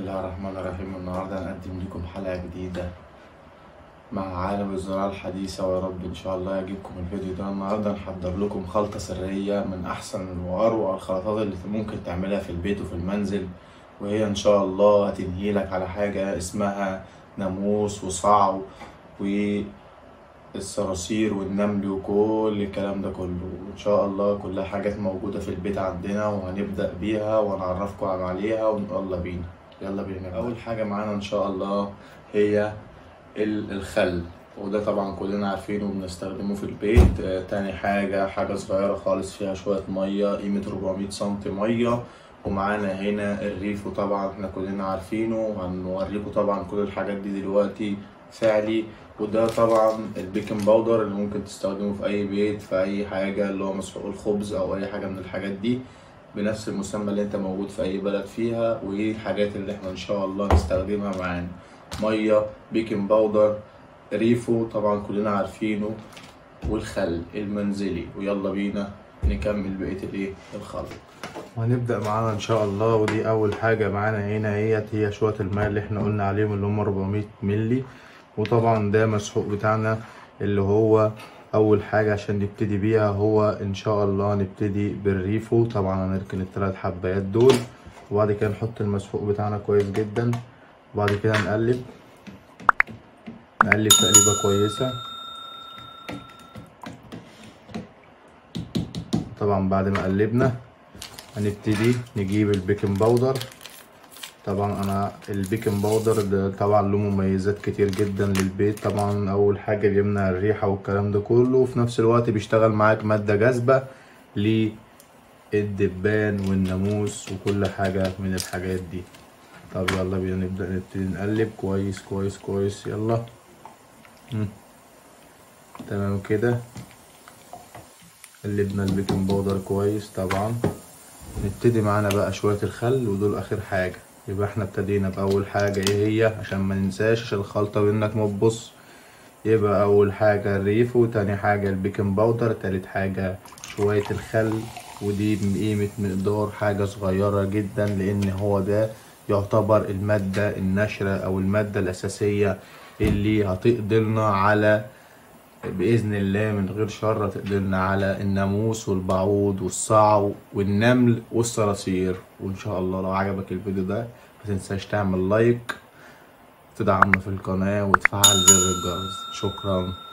الله الرحمن الرحيم النهاردة هنقدم لكم حلقة جديدة مع عالم الزراعة الحديثة ويا رب إن شاء الله يعجبكم الفيديو ده النهاردة نحضر لكم خلطة سرية من أحسن وأروع الخلطات اللي ممكن تعملها في البيت وفي المنزل وهي إن شاء الله هتنهيلك على حاجة اسمها ناموس وصعو والصراصير والنمل وكل الكلام ده كله وإن شاء الله كلها حاجات موجودة في البيت عندنا وهنبدأ بيها ونعرفكم عليها ويلا بينا يلا بينا أول حاجة معانا إن شاء الله هي ال- الخل وده طبعا كلنا عارفينه وبنستخدمه في البيت آه، تاني حاجة حاجة صغيرة خالص فيها شوية مية قيمة 400 سنتي مية ومعانا هنا الريف وطبعا احنا كلنا عارفينه وهنوريكم طبعا كل الحاجات دي دلوقتي فعلي وده طبعا البيكنج باودر اللي ممكن تستخدمه في اي بيت في اي حاجة اللي هو مسحوق الخبز او اي حاجة من الحاجات دي بنفس المسمى اللي انت موجود في اي بلد فيها وايه الحاجات اللي احنا ان شاء الله نستخدمها معانا ميه بيكنج باودر ريفو طبعا كلنا عارفينه والخل المنزلي ويلا بينا نكمل بقيه الايه الخلط وهنبدأ معانا إن شاء الله ودي أول حاجة معانا هنا هي هي شوية الماء اللي احنا قلنا عليهم اللي هم 400 ملي وطبعا ده مسحوق بتاعنا اللي هو أول حاجة عشان نبتدي بيها هو إن شاء الله نبتدي بالريفو طبعا هنركن التلات حبايات دول وبعد كده نحط المسحوق بتاعنا كويس جدا وبعد كده نقلب نقلب تقليبة كويسة طبعا بعد ما قلبنا هنبتدي نجيب البيكنج باودر طبعا انا البيكنج باودر ده طبعا له مميزات كتير جدا للبيت طبعا اول حاجه بيمنع الريحه والكلام ده كله وفي نفس الوقت بيشتغل معاك ماده جاذبه للدبان والناموس وكل حاجه من الحاجات دي طب يلا بينا نبدا نبتدي نقلب كويس كويس كويس يلا مم. تمام كده قلبنا البيكنج باودر كويس طبعا نبتدي معانا بقى شوية الخل ودول آخر حاجة يبقى احنا ابتدينا بأول حاجة ايه هي عشان ما ننساش عشان الخلطة منك ما تبص يبقى أول حاجة الريف وتاني حاجة البيكنج باودر تالت حاجة شوية الخل ودي بقيمة مقدار حاجة صغيرة جدا لأن هو ده يعتبر المادة الناشرة أو المادة الأساسية اللي هتقدرنا على بإذن الله من غير شر تقدرنا على الناموس والبعوض والصعو والنمل والصراصير وإن شاء الله لو عجبك الفيديو ده متنساش تعمل لايك تدعمنا في القناة وتفعل زر الجرس شكرا